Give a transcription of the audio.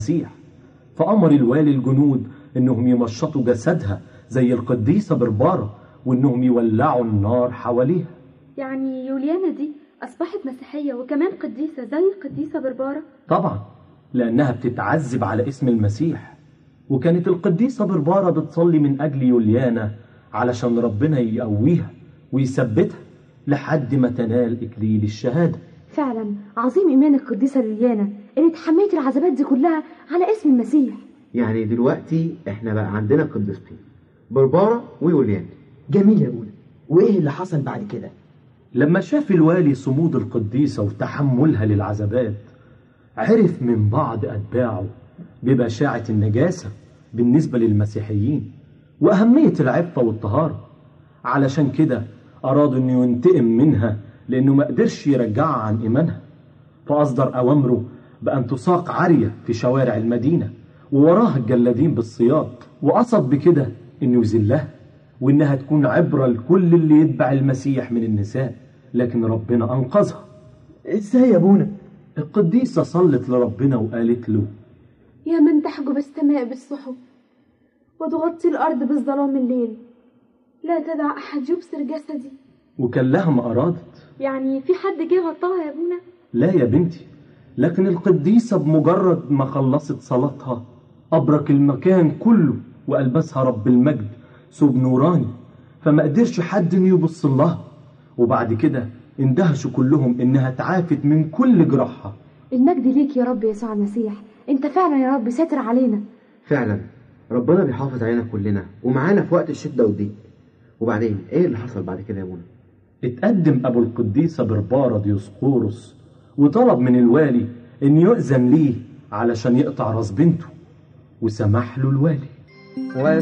المسيح فأمر الوالي الجنود إنهم يمشطوا جسدها زي القديسة بربارة وإنهم يولعوا النار حواليها يعني يوليانا دي أصبحت مسيحية وكمان قديسة زي القديسة بربارة طبعا لأنها بتتعذب على اسم المسيح وكانت القديسة بربارة بتصلي من أجل يوليانا علشان ربنا يقويها ويثبتها لحد ما تنال إكليل الشهادة فعلا عظيم إيمان القديسة ليليانا اللي تحملت العذابات دي كلها على اسم المسيح يعني دلوقتي احنا بقى عندنا قديستين بربارة ويوليان جميل يا أولى وإيه اللي حصل بعد كده؟ لما شاف الوالي صمود القديسة وتحملها للعذابات عرف من بعض أتباعه ببشاعة النجاسة بالنسبة للمسيحيين وأهمية العفة والطهارة علشان كده أراد أنه ينتقم منها لأنه ما قدرش يرجعها عن إيمانها فأصدر أوامره بأن تساق عارية في شوارع المدينة ووراها الجلادين بالصياد وقصد بكده أنه يذلها وإنها تكون عبرة لكل اللي يتبع المسيح من النساء لكن ربنا أنقذها إزاي يا أبونا؟ القديسة صلت لربنا وقالت له يا من تحجب السماء بالسحب وتغطي الأرض بالظلام الليل لا تدع أحد يبصر جسدي وكان لها ما أرادت يعني في حد جه غطاها يا ابونا لا يا بنتي لكن القديسة بمجرد ما خلصت صلاتها أبرك المكان كله وألبسها رب المجد ثوب نوراني فما قدرش حد إنه يبص لها وبعد كده اندهشوا كلهم إنها تعافت من كل جراحها المجد ليك يا رب يسوع المسيح انت فعلا يا رب ساتر علينا فعلا ربنا بيحافظ علينا كلنا ومعانا في وقت الشدة والضيق وبعدين ايه اللي حصل بعد كده يا منى اتقدم أبو القديسة بربارة ديوسقورس وطلب من الوالي إن يؤذن ليه علشان يقطع راس بنته وسمح له الوالي